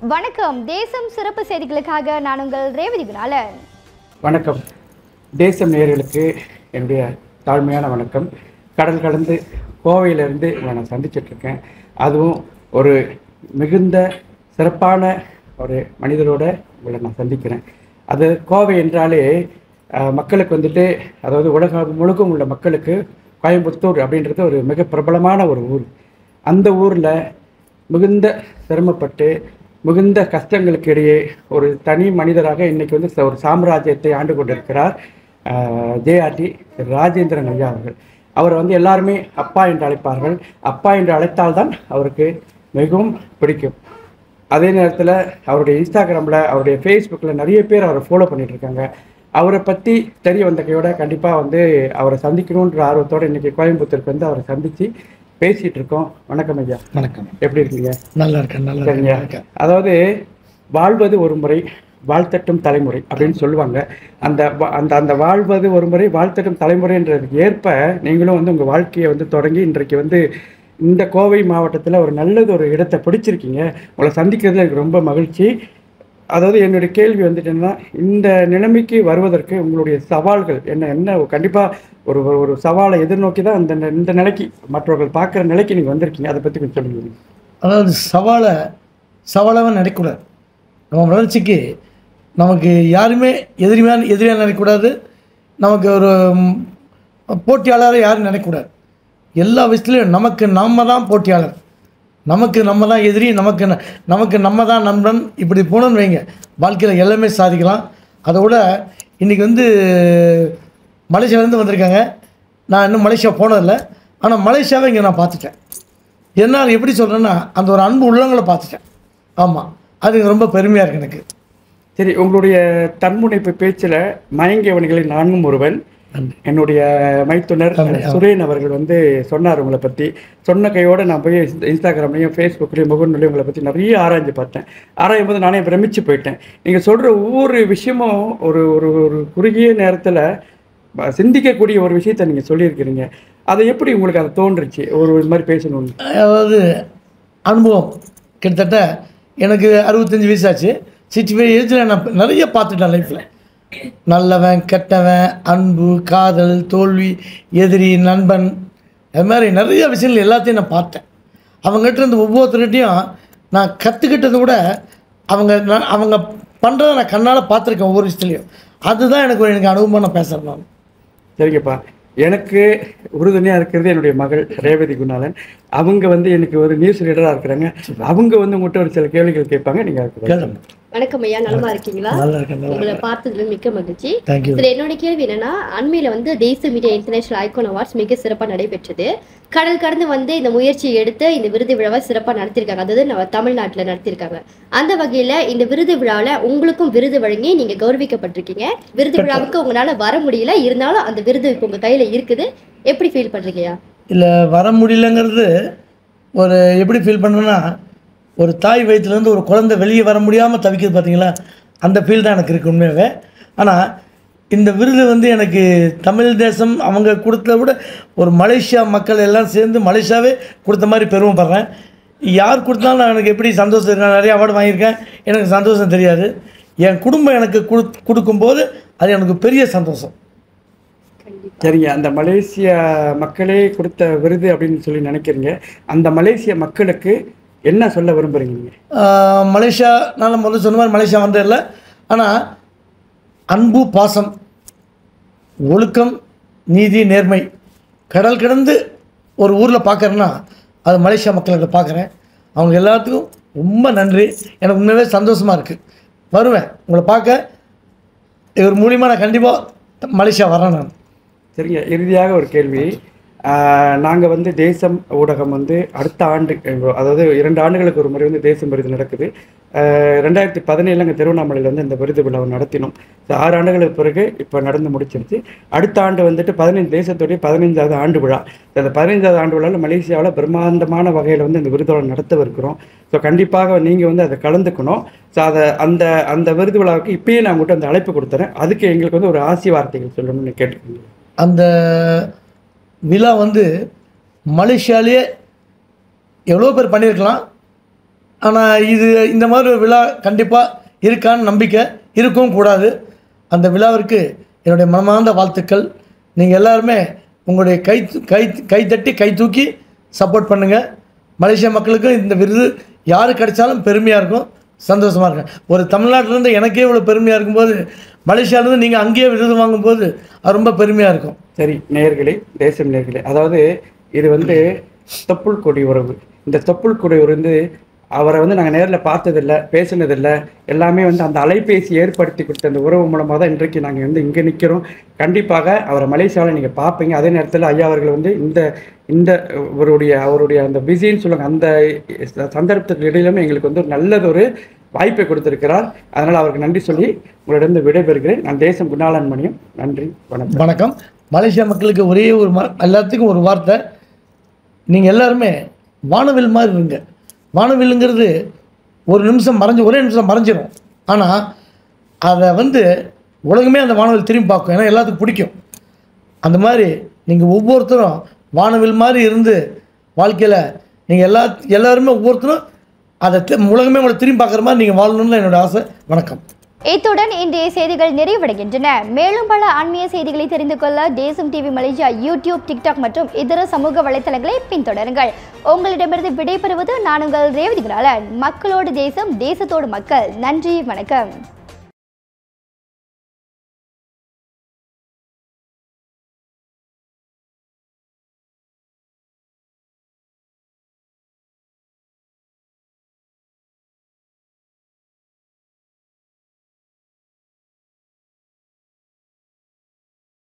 வணக்கம் தேசம் சிறப்பு செய்திகளுக்காக நான் உங்கள் ரேவதி குணாலன் வணக்கம் தேசம் நேயர்களுக்கு என்னுடைய தாழ்மையான வணக்கம் கடல் கடந்து கோவையிலேருந்து உங்களை நான் சந்திச்சிட்டு இருக்கேன் அதுவும் ஒரு மிகுந்த சிறப்பான ஒரு மனிதரோட உங்களை நான் சந்திக்கிறேன் அது கோவை என்றாலே அஹ், மக்களுக்கு வந்துட்டு அதாவது உலகம் முழுக்கும் உள்ள மக்களுக்கு கோயம்புத்தூர் அப்படின்றது ஒரு மிக பிரபலமான ஒரு ஊர் அந்த ஊரில் மிகுந்த சிரமப்பட்டு மிகுந்த கஷ்டங்களுக்கு இடையே ஒரு தனி மனிதராக இன்னைக்கு வந்து ச- ஒரு சாம்ராஜ்யத்தை ஆண்டு கொண்டிருக்கிறார் ஜேஆர்டி ராஜேந்திரன் ஐயா அவர்கள் அவரை வந்து எல்லாருமே அப்பா என்று அழைப்பார்கள் அப்பா என்று அழைத்தால்தான் அவருக்கு மிகவும் பிடிக்கும் அதே நேரத்தில் அவருடைய இன்ஸ்டாகிராமில் அவருடைய ஃபேஸ்புக்கில் நிறைய பேர் அவரை ஃபாலோ பண்ணிட்டு இருக்காங்க அவரை பற்றி தெரிய வந்த கையோட கண்டிப்பாக வந்து அவரை சந்திக்கணுன்ற ஆர்வத்தோடு இன்னைக்கு கோயம்புத்தூருக்கு வந்து அவரை சந்தித்து பேசிகிட்டு இருக்கோம் வணக்கம் ஐயா வணக்கம் எப்படி இருக்கீங்க நல்லா இருக்கேன் நல்லா சரிங்க இருக்கேன் அதாவது வாழ்வது ஒரு முறை வாழ்த்தட்டும் தலைமுறை அப்படின்னு சொல்லுவாங்க அந்த வா- அந்த அந்த வாழ்வது ஒரு முறை வாழ்த்தட்டும் தலைமுறைன்றதுக்கு ஏற்ப நீங்களும் வந்து உங்கள் வாழ்க்கையை வந்து தொடங்கி இன்றைக்கு வந்து இந்த கோவை மாவட்டத்தில் ஒரு நல்லது ஒரு இடத்தை பிடிச்சிருக்கீங்க உங்களை சந்திக்கிறதுல எனக்கு ரொம்ப மகிழ்ச்சி அதாவது என்னுடைய கேள்வி வந்துட்டு என்னன்னா இந்த நிலைமைக்கு வருவதற்கு உங்களுடைய சவால்கள் என்ன என்ன கண்டிப்பாக ஒரு ஒரு- ஒரு சவாலை எதிர்நோக்கி தான் இந்த இந்த நிலைக்கு மற்றவர்கள் பார்க்குற நிலைக்கு நீங்கள் வந்திருக்கீங்க அதை பற்றி கொஞ்சம் சொல்லுங்க அதாவது சவாலை சவாலாக நினைக்கக்கூடாது நம்ம வளர்ச்சிக்கு நமக்கு யாருமே எதிரியான எதிரியாக நினைக்கக்கூடாது நமக்கு ஒரு ம், போட்டியாளரை யாரும் நினைக்கக்கூடாது எல்லா விஷயத்துலையும் நமக்கு நம்ம தான் போட்டியாளர் நமக்கு நம்ம தான் எதிரி நமக்கு ந- நமக்கு நம்ம தான் நண்பன் இப்படி போனோன்னு வைங்க வாழ்க்கையில் எல்லாமே சாதிக்கலாம் அதை விட இன்றைக்கி வந்து மலேசியாவிலேருந்து வந்திருக்காங்க நான் இன்னும் மலேசியா போனதில்லை ஆனால் மலேசியாவை இங்கே நான் பார்த்துட்டேன் என்னால் எப்படி சொல்கிறேன்னா அந்த ஒரு அன்பு உள்ளவங்களை பார்த்துட்டேன் ஆமாம் அது ரொம்ப பெருமையாக இருக்கு எனக்கு சரி உங்களுடைய தன்முனைப்பு பேச்சில் மயங்கியவனிகளில் நான்கும் ஒருவன் என்னுடைய மைத்துனர் சுரேன் அவர்கள் வந்து சொன்னார் உங்களை பற்றி சொன்ன கையோட நான் போய் இன்ஸ்டா- இன்ஸ்டாகிராம்லையும் ஃபேஸ்புக்லேயும் முகநூலையும் உங்களை பற்றி நிறைய ஆராய்ஞ்சு பார்த்தேன் ஆராயும் போது நானே பிரமிச்சு போயிட்டேன் நீங்கள் சொல்கிற ஒவ்வொரு விஷயமும் ஒரு ஒரு ஒரு குறுகிய நேரத்தில் சிந்திக்கக்கூடிய ஒரு விஷயத்தை நீங்கள் சொல்லியிருக்கிறீங்க அதை எப்படி உங்களுக்கு அது தோன்றுச்சு ஒரு இது மாதிரி பேசணும்னு அதாவது அனுபவம் கிட்டத்தட்ட எனக்கு அறுபத்தஞ்சி வயசாச்சு சிக்ஸ்டி ஃபைவ் ஏஜில் நான் நிறைய பார்த்துட்டேன் லைஃப்பில் நல்லவன் கெட்டவன் அன்பு காதல் தோல்வி எதிரி நண்பன் அது மாதிரி நிறைய விஷயங்கள் எல்லாத்தையும் நான் பார்த்தேன் அவங்ககிட்ட இருந்து ஒவ்வொருத்தர்கிட்டையும் நான் கற்றுக்கிட்டதை விட அவங்க நான் அவங்க பண்ணுறத நான் கண்ணால் பார்த்துருக்கேன் ஒவ்வொரு விஷயத்துலையும் அதுதான் எனக்கு ஒரு எனக்கு அனுபவமாக நான் பேசுகிறேன் நான் சரிங்கப்பா எனக்கு உறுதுணையாக இருக்கிறது என்னுடைய மகள் ரேவதி குணாலன் அவங்க வந்து எனக்கு ஒரு நியூஸ் ரீடராக இருக்கிறாங்க அவங்க வந்து உங்கள்கிட்ட ஒரு சில கேள்விகள் கேட்பாங்க நீங்கள் கேளுங்க வணக்கம் ஐயா நலமா இருக்கீங்களா நல்லா இருக்கேன் நல்லா உங்களை பார்த்ததுல மிக்க மகிழ்ச்சி தேங்க்யூ சரி என்னோட கேள்வி என்னன்னா அண்மையில வந்து தேசிய மீடியா இன்டர்நேஷனல் ஐகான் அவார்ட்ஸ் மிக சிறப்பா நடைபெற்றது கடல் கடந்து வந்து இந்த முயற்சியை எடுத்து இந்த விருது விழாவை சிறப்பா நடத்திருக்காங்க அதாவது நம்ம தமிழ்நாட்டுல நடத்திருக்காங்க அந்த வகையில இந்த விருது விழாவில் உங்களுக்கும் விருது வழங்கி நீங்க கௌரவிக்கப்பட்டிருக்கீங்க விருது விழாவுக்கு உங்களால வர முடியல இருந்தாலும் அந்த விருது இப்போ உங்க கையில இருக்குது எப்படி ஃபீல் பண்றீங்கய்யா இல்லை வர முடியலங்கிறது ஒரு எப்படி ஃபீல் பண்ணுன்னா ஒரு தாய் வயிற்றுலேருந்து ஒரு குழந்தை வெளியே வர முடியாமல் தவிக்குது பார்த்தீங்களா அந்த ஃபீல் தான் எனக்கு இருக்குது உண்மையாகவே ஆனால் இந்த விருது வந்து எனக்கு தமிழ் தேசம் அவங்க கொடுத்தத விட ஒரு மலேசியா மக்கள் எல்லாம் சேர்ந்து மலேசியாவே கொடுத்த மாதிரி பெருமைப்படுறேன் யார் கொடுத்தாலும் நான் எனக்கு எப்படி சந்தோஷம் இருக்கு. நான் நிறைய அவார்டு வாங்கியிருக்கேன் எனக்கு சந்தோஷம் தெரியாது என் குடும்பம் எனக்கு கொடு கொடுக்கும்போது அது எனக்கு பெரிய சந்தோஷம் சரிங்க அந்த மலேசிய மக்களே கொடுத்த விருது அப்படின்னு சொல்லி நினைக்கிறீங்க அந்த மலேசிய மக்களுக்கு என்ன சொல்ல விரும்புறீங்க நீங்க? ஆஹ் மலேசியா நான் முதல்ல சொன்ன மாதிரி மலேசியா வந்ததில்லை ஆனால் அன்பு பாசம் ஒழுக்கம் நீதி நேர்மை கடல் கடந்து ஒரு ஊரில் பார்க்குறேன்னா அது மலேசியா மக்களுக்கு பார்க்குறேன் அவங்க எல்லாத்துக்கும் ரொம்ப நன்றி எனக்கு உண்மையாகவே சந்தோஷமாக இருக்குது வருவேன் உங்களை பார்க்க இவர் மூலியமாக நான் கண்டிப்பாக மலேசியா வரேன் நான் சரிங்க இறுதியாக ஒரு கேள்வி நாங்கள் வந்து தேசம் ஊடகம் வந்து அடுத்த ஆண்டு அஹ், அதாவது இரண்டு ஆண்டுகளுக்கு ஒரு முறை வந்து தேசம் விருது நடக்குது ஆஹ், ரெண்டாயிரத்தி பதினேழுல அங்கே திருவண்ணாமலையில் வந்து இந்த விருது விழாவை நடத்தினோம் So, ஆறு ஆண்டுகளுக்கு பிறகு இப்போ நடந்து முடிச்சிருச்சு அடுத்த ஆண்டு வந்துட்டு பதினைந்து தேசத்துடைய பதினைஞ்சாவது ஆண்டு விழா So, அந்த பதினைஞ்சாவது ஆண்டு விழாவில் மலேசியாவில் பிரம்மாண்டமான வகையில் வந்து இந்த விருது விழா நடத்தவிருக்கிறோம் ஸோ கண்டிப்பாக நீங்கள் வந்து அதை கலந்துக்கணும் ஸோ அதை அந்த அந்த விருது விழாவுக்கு இப்பயே நான் உங்கள்கிட்ட அந்த அழைப்பு கொடுத்துறேன் அதுக்கு எங்களுக்கு வந்து ஒரு ஆசி வார்த்தைகள் சொல்லணும்னு கேட்டுக்கோங்க அந்த விழா வந்து மலேசியாலேயே எவ்வளோ பேர் பண்ணியிருக்கலாம் ஆனால் இது இந்த மாதிரி ஒரு விழா கண்டிப்பாக இருக்கான்னு நம்பிக்கை இருக்கவும் கூடாது அந்த விழாவிற்கு என்னுடைய மனமார்ந்த வாழ்த்துக்கள் நீங்கள் எல்லாருமே உங்களுடைய கை கை கைத்தட்டி கை தூக்கி சப்போர்ட் பண்ணுங்கள் மலேசியா மக்களுக்கும் இந்த விருது யாரு கிடைச்சாலும் பெருமையாக இருக்கும் சந்தோஷமாக இருக்கும் ஒரு தமிழ்நாட்டிலேருந்து எனக்கே இவ்வளோ பெருமையாக இருக்கும்போது மலேசியாவிலேருந்து நீங்கள் அங்கேயே விருது வாங்கும்போது அது ரொம்ப பெருமையாக இருக்கும் சரி நேயர்களே தேசம் நேயர்களே அதாவது இது வந்து தொப்புள் கொடி உறவு இந்த தொப்புள் கொடி உறவு வந்து அவரை வந்து நாங்கள் நேரில் பார்த்ததில்ல பேசினதில்ல எல்லாமே வந்து அந்த அலைபேசி ஏற்படுத்தி கொடுத்த அந்த உறவு மூலமாக தான் இன்றைக்கு நாங்கள் வந்து இங்கே நிற்கிறோம் கண்டிப்பாக அவரை மலேசியாவில் நீங்கள் பார்ப்பீங்க அதே நேரத்தில் ஐயா அவர்கள் வந்து இந்த இந்த அவருடைய அவருடைய அந்த பிஸின்னு சொல்லுவாங்க அந்த சந்தர்ப்பத்துக்கு இடையிலுமே எங்களுக்கு வந்து ஒரு நல்லதொரு வாய்ப்பை கொடுத்திருக்கிறார் அதனால் அவருக்கு நன்றி சொல்லி உங்களிடம் விடைபெறுகிறேன் நான் தேசம் குணாளன் மணியம் நன்றி வணக்கம் வணக்கம் மலேசியா மக்களுக்கு ஒரே ஒரு ம எல்லாத்துக்கும் ஒரு வார்த்தை நீங்கள் எல்லாருமே வானவில் மாதிரி இருங்க வானவில்லுங்கிறது ஒரு நிமிஷம் மறைஞ்சு ஒரே நிமிஷம் மறைஞ்சிரும் ஆனால் அதை வந்து உலகமே அந்த வானவில் திரும்பி பார்க்கும் ஏன்னா எல்லாத்துக்கும் பிடிக்கும் அந்த மாதிரி நீங்கள் ஒவ்வொருத்தரும் வானவில் மாதிரி இருந்து வாழ்க்கையில் நீங்கள் எல்லா எல்லாருமே ஒவ்வொருத்தரும் அதை தி- உலகமே உங்களை திரும்பி பார்க்குற மாதிரி நீங்கள் வாழணும்னு என்னோட ஆசை வணக்கம் இத்துடன் இன்றைய செய்திகள் நிறைவடைகின்றன மேலும் பல ஆன்மீக செய்திகளை தெரிந்து கொள்ள தேசம் டிவி மலேசியா யூடியூப் டிக்டாக் மற்றும் இதர சமூக வலைத்தளங்களை பின்தொடருங்கள் உங்களிடமிருந்து விடைபெறுவது நான் உங்கள் ரேவதி குணாளன் மக்களோடு தேசம் தேசத்தோடு மக்கள் நன்றி வணக்கம்